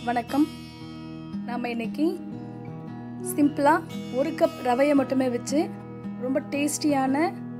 வணக்கம் நாம் இன்னைக்கு சிம்பிளாக ஒரு கப் ரவையை மட்டுமே வச்சு ரொம்ப டேஸ்டியான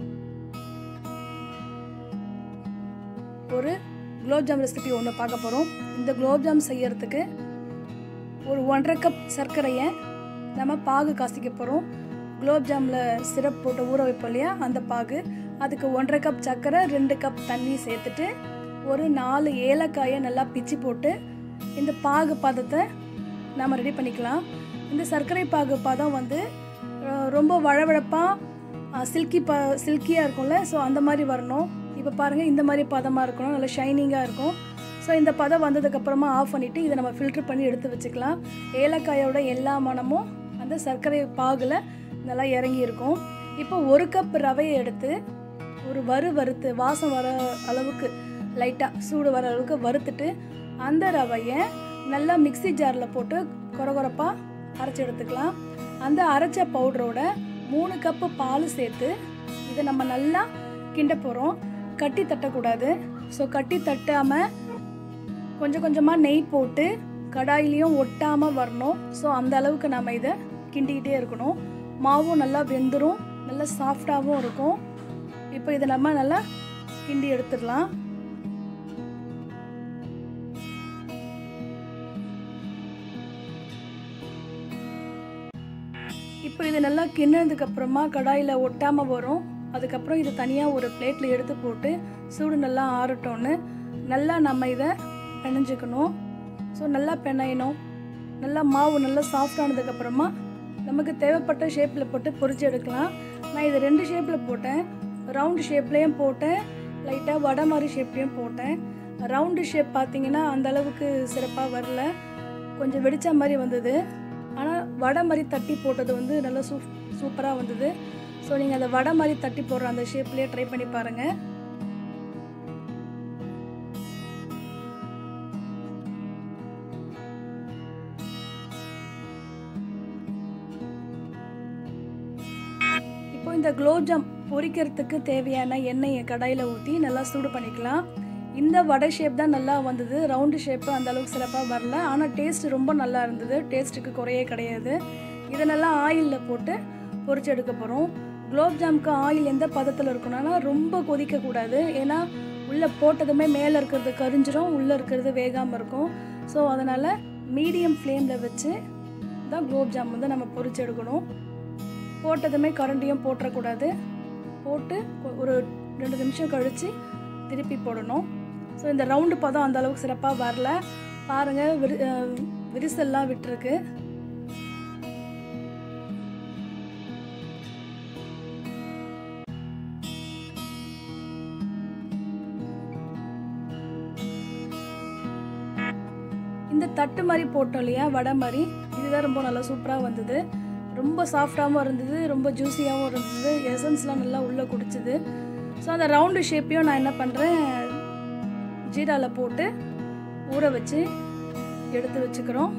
ஒரு குலோப்ஜாம் ரெசிபி ஒன்று பார்க்க போகிறோம் இந்த குலோப்ஜாம் செய்யறதுக்கு ஒரு ஒன்றரை கப் சர்க்கரையை நம்ம பாகு காசிக்க போகிறோம் குலோப்ஜாமில் சிரப் போட்டு ஊற வைப்போம் இல்லையா அந்த பாகு அதுக்கு ஒன்றரை கப் சர்க்கரை ரெண்டு கப் தண்ணி சேர்த்துட்டு ஒரு நாலு ஏலக்காயை நல்லா பிச்சு போட்டு இந்த பாகு பதத்தை நம்ம ரெடி பண்ணிக்கலாம் இந்த சர்க்கரை பாகு பதம் வந்து அஹ், ரொம்ப வழவழப்பாக சில்கி ப சில்கியாக இருக்கும்ல ஸோ அந்த மாதிரி வரணும் இப்போ பாருங்கள் இந்த மாதிரி பதமாக இருக்கணும் நல்லா ஷைனிங்காக இருக்கும் ஸோ இந்த பதம் வந்ததுக்கப்புறமா ஆஃப் பண்ணிவிட்டு இதை நம்ம ஃபில்டர் பண்ணி எடுத்து வச்சுக்கலாம் ஏலக்காயோட எல்லா மணமும் அந்த சர்க்கரை பாகில் நல்லா இறங்கி இருக்கும் இப்போ ஒரு கப் ரவையை எடுத்து ஒரு வறு வறுத்து வாசம் வர அளவுக்கு லைட்டாக சூடு வர அளவுக்கு வறுத்துட்டு அந்த ரவையை நல்லா மிக்ஸி ஜாரில் போட்டு கொரகொரப்பாக அரைச்சி எடுத்துக்கலாம் அந்த அரைச்ச பவுடரோட மூணு கப்பு பால் சேர்த்து இதை நம்ம நல்லா கிண்ட போகிறோம் கட்டி தட்டக்கூடாது ஸோ கட்டி தட்டாமல் கொஞ்சம் கொஞ்சமாக நெய் போட்டு கடாயிலையும் ஒட்டாமல் வரணும் ஸோ அந்த அளவுக்கு நம்ம இதை கிண்டிக்கிட்டே இருக்கணும் மாவும் நல்லா வெந்துடும் நல்லா சாஃப்டாகவும் இருக்கும் இப்போ இதை நம்ம நல்லா கிண்டி எடுத்துடலாம் இப்போ இது நல்லா கிண்ணதுக்கு அப்புறமா கடாயில் ஒட்டாமல் வரும் அதுக்கப்புறம் இது தனியாக ஒரு பிளேட்டில் எடுத்து போட்டு சூடு நல்லா ஆறட்டோன்னு நல்லா நம்ம இதை பிணைஞ்சிக்கணும் ஸோ நல்லா பிணையணும் நல்லா மாவு நல்லா சாஃப்ட் ஆனதுக்கப்புறமா நமக்கு தேவைப்பட்ட ஷேப்பில் போட்டு பொரிச்சு எடுக்கலாம் நான் இது ரெண்டு ஷேப்பில் போட்டேன் ரவுண்டு ஷேப்லேயும் போட்டேன் லைட்டாக வடை மாதிரி ஷேப்லேயும் போட்டேன் ரவுண்டு ஷேப் பார்த்தீங்கன்னா அந்த அளவுக்கு சிறப்பாக வரல கொஞ்சம் வெடிச்ச மாதிரி வந்தது ஆனால் வடை மாதிரி தட்டி போட்டது வந்து நல்லா சூப் சூப்பராக வந்தது ஸோ நீங்கள் அந்த வடை மாதிரி தட்டி போடுற அந்த ஷேப்லேயே ட்ரை பண்ணி பாருங்கள் இப்போ இந்த குலோப்ஜாம் பொரிக்கிறதுக்கு தேவையான எண்ணெயை கடாயில் ஊற்றி நல்லா சூடு பண்ணிக்கலாம் இந்த வடை ஷேப் தான் நல்லா வந்தது ரவுண்டு ஷேப்பு அந்த அளவுக்கு சிறப்பாக வரல ஆனால் டேஸ்ட் ரொம்ப நல்லா இருந்தது டேஸ்ட்டுக்கு குறையே கிடையாது இதை நல்லா ஆயிலில் போட்டு பொரிச்சு எடுக்க போகிறோம் குலோப்ஜாமுக்கு ஆயில் எந்த பதத்தில் இருக்கணும்னா ரொம்ப கொதிக்கக்கூடாது ஏன்னா உள்ளே போட்டதுமே மேலே இருக்கிறது கரிஞ்சிரும் உள்ளே இருக்கிறது வேகாமல் இருக்கும் ஸோ அதனால் மீடியம் ஃப்ளேமில் வச்சு தான் குலோப்ஜாம் வந்து நம்ம பொரிச்சு எடுக்கணும் போட்டதுமே கரண்டியும் போட்டுறக்கூடாது போட்டு கொ- ஒரு ரெண்டு நிமிஷம் கழித்து திருப்பி போடணும் ஸோ இந்த ரவுண்டு பதம் அந்த அளவுக்கு சிறப்பாக வரல பாருங்கள் விரி அஹ் விரிசல்லாம் விட்டுருக்கு இந்த தட்டு மாதிரி போட்டோம் இல்லையா வடை மாதிரி இதுதான் ரொம்ப நல்லா சூப்பராக வந்தது ரொம்ப சாஃப்டாகவும் இருந்தது ரொம்ப ஜூஸியாகவும் இருந்தது எசன்ஸ்லாம் நல்லா உள்ளே குடிச்சுது ஸோ அந்த ரவுண்டு ஷேப்பையும் நான் என்ன பண்ணுறேன் ஜீராவில் போட்டு ஊற வச்சு எடுத்து வச்சுக்கிறோம்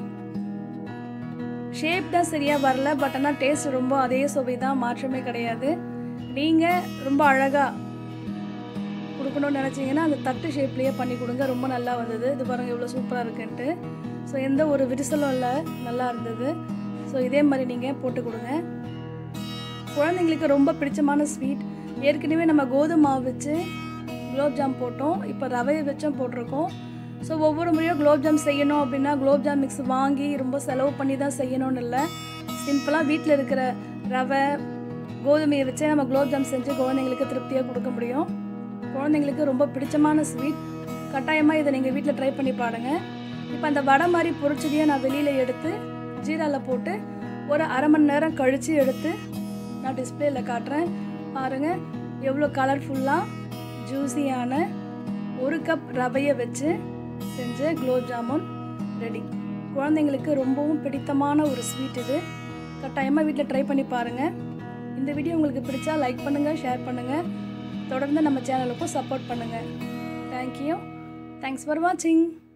ஷேப் தான் சரியாக வரல பட் ஆனால் டேஸ்ட் ரொம்ப அதே சுவை தான் மாற்றமே கிடையாது நீங்கள் ரொம்ப அழகாக கொடுக்கணும்னு நினச்சிங்கன்னா அந்த தட்டு ஷேப்லேயே பண்ணி கொடுங்க ரொம்ப நல்லா வந்தது இது பாருங்கள் எவ்வளோ சூப்பராக இருக்குன்ட்டு ஸோ எந்த ஒரு விரிசலும் இல்லை நல்லா இருந்தது ஸோ இதே மாதிரி நீங்கள் போட்டு கொடுங்க குழந்தைங்களுக்கு ரொம்ப பிடிச்சமான ஸ்வீட் ஏற்கனவே நம்ம கோதுமை மாவு வச்சு குலோப்ஜாம் போட்டோம் இப்போ ரவையை வச்சும் போட்டிருக்கோம் ஸோ ஒவ்வொரு முறையும் குலோப்ஜாம் செய்யணும் அப்படின்னா குலோப்ஜாம் மிக்ஸ் வாங்கி ரொம்ப செலவு பண்ணி தான் செய்யணும்னு இல்லை சிம்பிளாக வீட்டில் இருக்கிற ரவை கோதுமையை வச்சே நம்ம குலோப்ஜாம் செஞ்சு குழந்தைங்களுக்கு திருப்தியாக கொடுக்க முடியும் குழந்தைங்களுக்கு ரொம்ப பிடிச்சமான ஸ்வீட் கட்டாயமாக இதை நீங்கள் வீட்டில் ட்ரை பண்ணி பாருங்க இப்போ அந்த வடை மாதிரி பொரிச்சதையே நான் வெளியில் எடுத்து ஜீராவில் போட்டு ஒரு அரை மணி நேரம் கழித்து எடுத்து நான் டிஸ்பிளேல காட்டுறேன் பாருங்கள் எவ்வளோ கலர்ஃபுல்லாக ஜூஸியான ஒரு கப் ரவையை வச்சு செஞ்ச குலோப் ஜாமுன் ரெடி குழந்தைங்களுக்கு ரொம்பவும் பிடித்தமான ஒரு ஸ்வீட் இது கட்டாயமாக வீட்டில் ட்ரை பண்ணி பாருங்கள் இந்த வீடியோ உங்களுக்கு பிடிச்சா லைக் பண்ணுங்கள் ஷேர் பண்ணுங்கள் தொடர்ந்து நம்ம சேனலுக்கும் சப்போர்ட் பண்ணுங்கள் தேங்க்யூ தேங்க்ஸ் ஃபார் வாட்சிங்